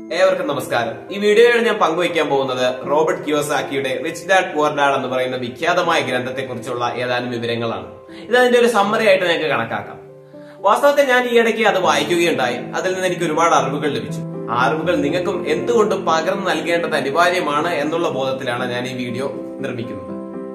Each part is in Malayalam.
ഏവർക്കും നമസ്കാരം ഈ വീഡിയോയിൽ ഞാൻ പങ്കുവയ്ക്കാൻ പോകുന്നത് റോബർട്ട് കിയോസാക്കിയുടെ റിച്ച് ഡാഡ് പുവർ ഡാഡ് എന്ന് പറയുന്ന വിഖ്യാതമായ ഗ്രന്ഥത്തെക്കുറിച്ചുള്ള ഏതാനും വിവരങ്ങളാണ് ഇത് അതിന്റെ ഒരു സമ്മറി ആയിട്ട് നിങ്ങൾക്ക് കണക്കാക്കാം വാസ്തവത്തിൽ ഞാൻ ഈ ഇടയ്ക്ക് അത് വായിക്കുകയുണ്ടായി അതിൽ നിന്ന് എനിക്ക് ഒരുപാട് അറിവുകൾ ലഭിച്ചു ആ അറിവുകൾ നിങ്ങൾക്കും എന്തുകൊണ്ടും പകർന്നു നൽകേണ്ടത് അനിവാര്യമാണ് എന്നുള്ള ബോധത്തിലാണ് ഞാൻ ഈ വീഡിയോ നിർമ്മിക്കുന്നത്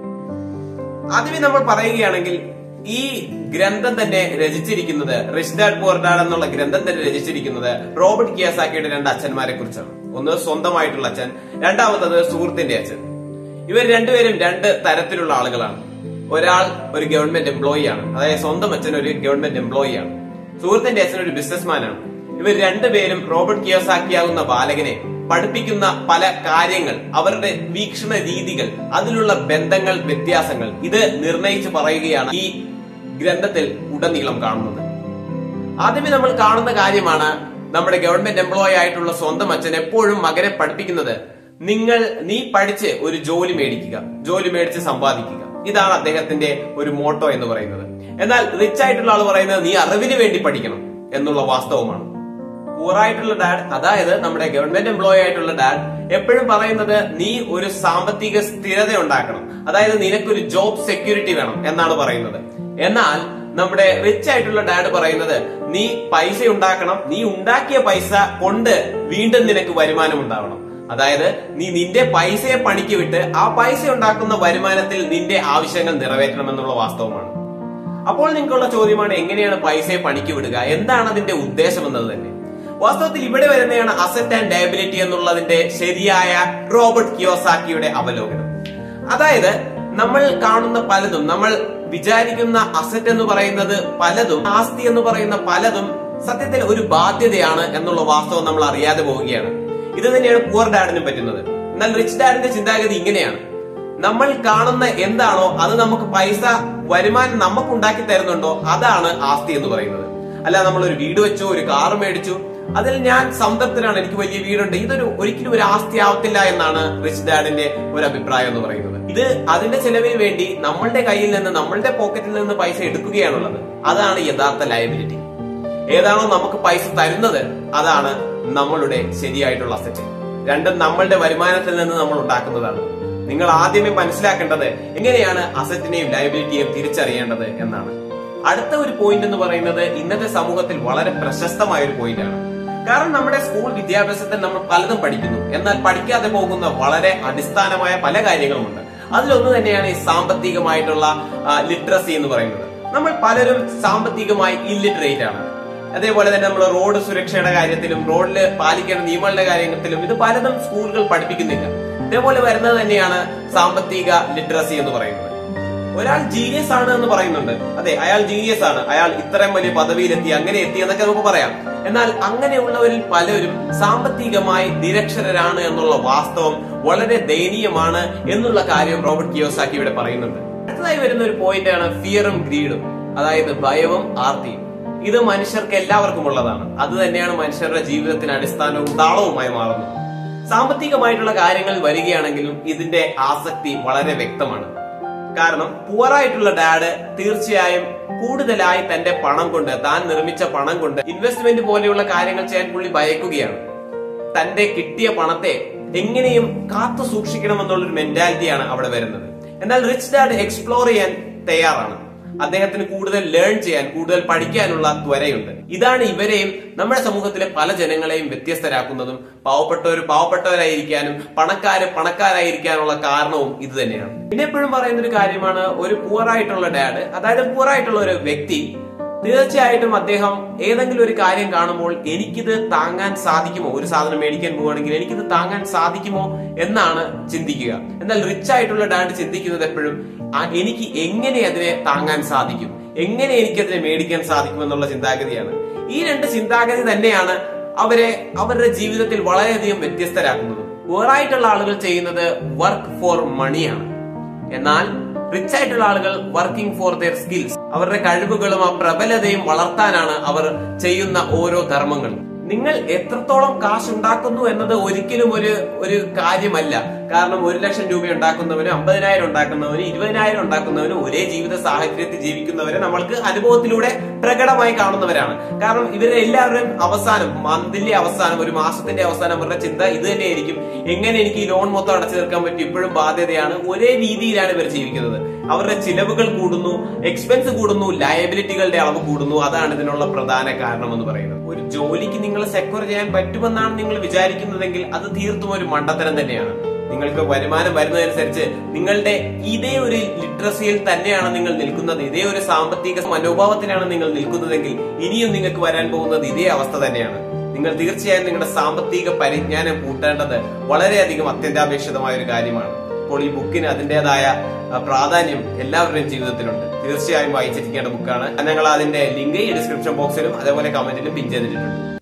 ആദ്യമേ നമ്മൾ പറയുകയാണെങ്കിൽ ഈ ഗ്രന്ഥം തന്നെ രചിച്ചിരിക്കുന്നത് റിച്ച് ഡാഡ് പുവർ ഡാഡ് എന്നുള്ള ഗ്രന്ഥം തന്നെ രചിച്ചിരിക്കുന്നത് റോബർട്ട് കിയാസാക്കിയുടെ രണ്ട് അച്ഛന്മാരെ കുറിച്ചാണ് ഒന്ന് സ്വന്തമായിട്ടുള്ള അച്ഛൻ രണ്ടാമത്തത് സുഹൃത്തിന്റെ അച്ഛൻ ഇവർ രണ്ടുപേരും രണ്ട് തരത്തിലുള്ള ആളുകളാണ് ഒരാൾ ഒരു ഗവൺമെന്റ് എംപ്ലോയി ആണ് അതായത് സ്വന്തം അച്ഛൻ ഒരു ഗവൺമെന്റ് എംപ്ലോയി ആണ് സുഹൃത്തിന്റെ അച്ഛൻ ഒരു ബിസിനസ്മാൻ ആണ് ഇവർ രണ്ടുപേരും റോബർട്ട് കിയോസാക്കിയാകുന്ന ബാലകനെ പഠിപ്പിക്കുന്ന പല കാര്യങ്ങൾ അവരുടെ വീക്ഷണ രീതികൾ അതിലുള്ള ബന്ധങ്ങൾ വ്യത്യാസങ്ങൾ ഇത് നിർണയിച്ച് പറയുകയാണ് ഈ ഗ്രന്ഥത്തിൽ ഉടനീളം കാണുന്നത് ആദ്യമേ നമ്മൾ കാണുന്ന കാര്യമാണ് നമ്മുടെ ഗവൺമെന്റ് എംപ്ലോയി ആയിട്ടുള്ള സ്വന്തം അച്ഛൻ എപ്പോഴും മകനെ പഠിപ്പിക്കുന്നത് നിങ്ങൾ നീ പഠിച്ച് ഒരു ജോലി മേടിക്കുക ജോലി മേടിച്ച് സമ്പാദിക്കുക ഇതാണ് അദ്ദേഹത്തിന്റെ ഒരു മോട്ടോ എന്ന് പറയുന്നത് എന്നാൽ റിച്ച് ആയിട്ടുള്ള ആൾ പറയുന്നത് നീ അറിവിന് വേണ്ടി പഠിക്കണം എന്നുള്ള വാസ്തവമാണ് പൂറായിട്ടുള്ള ഡാഡ് അതായത് നമ്മുടെ ഗവൺമെന്റ് എംപ്ലോയി ആയിട്ടുള്ള ഡാഡ് എപ്പോഴും പറയുന്നത് നീ ഒരു സാമ്പത്തിക സ്ഥിരത ഉണ്ടാക്കണം അതായത് നിനക്കൊരു ജോബ് സെക്യൂരിറ്റി വേണം എന്നാണ് പറയുന്നത് എന്നാൽ നമ്മുടെ റിച്ച് ആയിട്ടുള്ള ഡാഡ് പറയുന്നത് നീ പൈസ ഉണ്ടാക്കണം നീ ഉണ്ടാക്കിയ പൈസ കൊണ്ട് വീണ്ടും നിനക്ക് വരുമാനം ഉണ്ടാവണം അതായത് നീ നിന്റെ പൈസയെ പണിക്ക് വിട്ട് ആ പൈസ ഉണ്ടാക്കുന്ന വരുമാനത്തിൽ നിന്റെ ആവശ്യങ്ങൾ നിറവേറ്റണം എന്നുള്ള വാസ്തവമാണ് അപ്പോൾ നിങ്ങൾക്കുള്ള ചോദ്യമാണ് എങ്ങനെയാണ് പൈസയെ പണിക്ക് വിടുക എന്താണ് അതിന്റെ ഉദ്ദേശം എന്നത് തന്നെ വാസ്തവത്തിൽ ഇവിടെ വരുന്നതാണ് അസറ്റ് ആൻഡ് ഡയബിലിറ്റി എന്നുള്ളതിന്റെ ശരിയായ റോബർട്ട് കിയോസാക്കിയുടെ അവലോകനം അതായത് നമ്മൾ കാണുന്ന പലതും നമ്മൾ വിചാരിക്കുന്ന അസറ്റ് എന്ന് പറയുന്നത് പലതും ആസ്തി എന്ന് പറയുന്ന പലതും സത്യത്തിൽ ഒരു ബാധ്യതയാണ് എന്നുള്ള വാസ്തവം നമ്മൾ അറിയാതെ പോവുകയാണ് ഇത് തന്നെയാണ് പുവർ ഡാഡിനും പറ്റുന്നത് എന്നാൽ റിച്ച് ഡാഡിന്റെ ചിന്താഗതി ഇങ്ങനെയാണ് നമ്മൾ കാണുന്ന എന്താണോ അത് നമുക്ക് പൈസ വരുമാനം നമുക്ക് ഉണ്ടാക്കി തരുന്നുണ്ടോ അതാണ് ആസ്തി എന്ന് പറയുന്നത് അല്ല നമ്മൾ ഒരു വീട് വെച്ചു ഒരു കാർ മേടിച്ചു അതിൽ ഞാൻ സംതൃപ്തനാണ് എനിക്ക് വലിയ വീടുണ്ട് ഇതൊരു ഒരിക്കലും ഒരു ആസ്തി ആവത്തില്ല എന്നാണ് റിച്ച് ഡാഡിന്റെ ഒരു അഭിപ്രായം എന്ന് പറയുന്നത് ഇത് അതിന്റെ ചെലവിന് വേണ്ടി നമ്മളുടെ കയ്യിൽ നിന്ന് നമ്മളുടെ പോക്കറ്റിൽ നിന്ന് പൈസ എടുക്കുകയാണുള്ളത് അതാണ് യഥാർത്ഥ ലയബിലിറ്റി ഏതാണോ നമുക്ക് പൈസ തരുന്നത് അതാണ് നമ്മളുടെ ശരിയായിട്ടുള്ള അസറ്റ് രണ്ടും നമ്മളുടെ വരുമാനത്തിൽ നിന്ന് നമ്മൾ ഉണ്ടാക്കുന്നതാണ് നിങ്ങൾ ആദ്യമേ മനസ്സിലാക്കേണ്ടത് എങ്ങനെയാണ് അസറ്റിനെയും ലയബിലിറ്റിയെയും തിരിച്ചറിയേണ്ടത് എന്നാണ് അടുത്ത ഒരു പോയിന്റ് എന്ന് പറയുന്നത് ഇന്നത്തെ സമൂഹത്തിൽ വളരെ പ്രശസ്തമായ ഒരു പോയിന്റ് ആണ് കാരണം നമ്മുടെ സ്കൂൾ വിദ്യാഭ്യാസത്തിൽ നമ്മൾ പലതും പഠിക്കുന്നു എന്നാൽ പഠിക്കാതെ പോകുന്ന വളരെ അടിസ്ഥാനമായ പല കാര്യങ്ങളുമുണ്ട് അതിലൊന്ന് തന്നെയാണ് ഈ സാമ്പത്തികമായിട്ടുള്ള ലിറ്ററസി എന്ന് പറയുന്നത് നമ്മൾ പലരും സാമ്പത്തികമായി ഇല്ലിറ്ററേറ്റ് ആണ് അതേപോലെ തന്നെ നമ്മൾ റോഡ് സുരക്ഷയുടെ കാര്യത്തിലും റോഡിൽ പാലിക്കേണ്ട നിയമങ്ങളുടെ കാര്യത്തിലും ഇത് പലതും സ്കൂളുകൾ പഠിപ്പിക്കുന്നില്ല ഇതേപോലെ വരുന്നത് തന്നെയാണ് സാമ്പത്തിക ലിറ്ററസി എന്ന് പറയുന്നത് ഒരാൾ ജീനിയസ് ആണ് എന്ന് പറയുന്നുണ്ട് അതെ അയാൾ ജീനിയസ് ആണ് അയാൾ ഇത്രയും വലിയ പദവിയിലെത്തി അങ്ങനെ എത്തി എന്നൊക്കെ നമുക്ക് പറയാം എന്നാൽ അങ്ങനെയുള്ളവരിൽ പലരും സാമ്പത്തികമായി നിരക്ഷരരാണ് എന്നുള്ള വാസ്തവം വളരെ ദയനീയമാണ് എന്നുള്ള കാര്യം റോബർട്ട് കിയോസാക്കി ഇവിടെ പറയുന്നുണ്ട് അടുത്തതായി വരുന്ന ഒരു പോയിന്റ് ആണ് ഫിയറും ഗ്രീഡും അതായത് ഭയവും ആർത്തിയും ഇത് മനുഷ്യർക്ക് എല്ലാവർക്കും ഉള്ളതാണ് അത് തന്നെയാണ് മനുഷ്യരുടെ ജീവിതത്തിന് അടിസ്ഥാനവും താളവുമായി മാറുന്നത് സാമ്പത്തികമായിട്ടുള്ള കാര്യങ്ങൾ വരികയാണെങ്കിലും ഇതിന്റെ ആസക്തി വളരെ വ്യക്തമാണ് കാരണം പുവറായിട്ടുള്ള ഡാഡ് തീർച്ചയായും കൂടുതലായി തന്റെ പണം കൊണ്ട് താൻ നിർമ്മിച്ച പണം കൊണ്ട് ഇൻവെസ്റ്റ്മെന്റ് പോലെയുള്ള കാര്യങ്ങൾ ചെയ്യാൻ പുള്ളി ഭയക്കുകയാണ് തന്റെ കിട്ടിയ പണത്തെ എങ്ങനെയും കാത്തു സൂക്ഷിക്കണമെന്നുള്ളൊരു മെന്റാലിറ്റിയാണ് അവിടെ വരുന്നത് എന്നാൽ റിച്ച് ഡാഡ് എക്സ്പ്ലോർ ചെയ്യാൻ തയ്യാറാണ് അദ്ദേഹത്തിന് കൂടുതൽ ലേൺ ചെയ്യാൻ കൂടുതൽ പഠിക്കാനുള്ള ത്വരയുണ്ട് ഇതാണ് ഇവരെയും നമ്മുടെ സമൂഹത്തിലെ പല ജനങ്ങളെയും വ്യത്യസ്തരാക്കുന്നതും പാവപ്പെട്ടവർ പാവപ്പെട്ടവരായിരിക്കാനും പണക്കാര് പണക്കാരായിരിക്കാനുള്ള കാരണവും ഇത് തന്നെയാണ് പിന്നെ എപ്പോഴും പറയുന്ന ഒരു കാര്യമാണ് ഒരു പൂറായിട്ടുള്ള ഡാഡ് അതായത് പൂറായിട്ടുള്ള ഒരു വ്യക്തി തീർച്ചയായിട്ടും അദ്ദേഹം ഏതെങ്കിലും ഒരു കാര്യം കാണുമ്പോൾ എനിക്കിത് താങ്ങാൻ സാധിക്കുമോ ഒരു സാധനം മേടിക്കാൻ പോവുകയാണെങ്കിൽ എനിക്കിത് താങ്ങാൻ സാധിക്കുമോ എന്നാണ് ചിന്തിക്കുക എന്നാൽ റിച്ച് ആയിട്ടുള്ള ഡാഡ് ചിന്തിക്കുന്നത് എപ്പോഴും എനിക്ക് എങ്ങനെ അതിനെ താങ്ങാൻ സാധിക്കും എങ്ങനെ എനിക്കതിനെ മേടിക്കാൻ സാധിക്കും എന്നുള്ള ചിന്താഗതിയാണ് ഈ രണ്ട് ചിന്താഗതി തന്നെയാണ് അവരെ അവരുടെ ജീവിതത്തിൽ വളരെയധികം വ്യത്യസ്തരാക്കുന്നത് വേറായിട്ടുള്ള ആളുകൾ ചെയ്യുന്നത് വർക്ക് ഫോർ മണിയാണ് എന്നാൽ റിച്ച് ആയിട്ടുള്ള ആളുകൾ വർക്കിംഗ് ഫോർ ദെയർ സ്കിൽസ് അവരുടെ കഴിവുകളും ആ പ്രബലതയും വളർത്താനാണ് അവർ ചെയ്യുന്ന ഓരോ ധർമ്മങ്ങളും നിങ്ങൾ എത്രത്തോളം കാശ് ഉണ്ടാക്കുന്നു എന്നത് ഒരിക്കലും ഒരു ഒരു കാര്യമല്ല കാരണം ഒരു ലക്ഷം രൂപ ഉണ്ടാക്കുന്നവനും അമ്പതിനായിരം ഉണ്ടാക്കുന്നവനും ഇരുപതിനായിരം ഉണ്ടാക്കുന്നവനും ഒരേ ജീവിത സാഹചര്യത്തിൽ ജീവിക്കുന്നവരെ നമ്മൾക്ക് അനുഭവത്തിലൂടെ പ്രകടമായി കാണുന്നവരാണ് കാരണം ഇവരെ എല്ലാവരുടെയും അവസാനം മന്തിന്റെ അവസാനം ഒരു മാസത്തിന്റെ അവസാനം അവരുടെ ചിന്ത ഇത് തന്നെയായിരിക്കും എങ്ങനെ എനിക്ക് ഈ ലോൺ മൊത്തം അടച്ചു തീർക്കാൻ പറ്റും ഇപ്പോഴും ബാധ്യതയാണ് ഒരേ രീതിയിലാണ് ഇവർ ജീവിക്കുന്നത് അവരുടെ ചിലവുകൾ കൂടുന്നു എക്സ്പെൻസ് കൂടുന്നു ലയബിലിറ്റികളുടെ അളവ് കൂടുന്നു അതാണ് ഇതിനുള്ള പ്രധാന കാരണം എന്ന് പറയുന്നത് ഒരു ജോലിക്ക് നിങ്ങൾ സെക്യൂർ ചെയ്യാൻ പറ്റുമെന്നാണ് നിങ്ങൾ വിചാരിക്കുന്നതെങ്കിൽ അത് തീർത്തും ഒരു മണ്ടത്തരം തന്നെയാണ് നിങ്ങൾക്ക് വരുമാനം വരുന്നതനുസരിച്ച് നിങ്ങളുടെ ഇതേ ഒരു ലിറ്ററസിയിൽ തന്നെയാണ് നിങ്ങൾ നിൽക്കുന്നത് ഇതേ ഒരു സാമ്പത്തിക മനോഭാവത്തിലാണ് നിങ്ങൾ നിൽക്കുന്നതെങ്കിൽ ഇനിയും നിങ്ങൾക്ക് വരാൻ പോകുന്നത് ഇതേ അവസ്ഥ തന്നെയാണ് നിങ്ങൾ തീർച്ചയായും നിങ്ങളുടെ സാമ്പത്തിക പരിജ്ഞാനം കൂട്ടേണ്ടത് വളരെയധികം അത്യന്താപേക്ഷിതമായ ഒരു കാര്യമാണ് അപ്പോൾ ഈ ബുക്കിന് അതിന്റേതായ ആ, പ്രാധാന്യം എല്ലാവരുടെയും ജീവിതത്തിലുണ്ട് തീർച്ചയായും വായിച്ചിരിക്കേണ്ട ബുക്കാണ് ഞങ്ങൾ അതിന്റെ ലിങ്ക് ഈ ഡിസ്ക്രിപ്ഷൻ ബോക്സിലും അതേപോലെ കമന്റിലും പിൻ ചെയ്തിട്ടുണ്ട്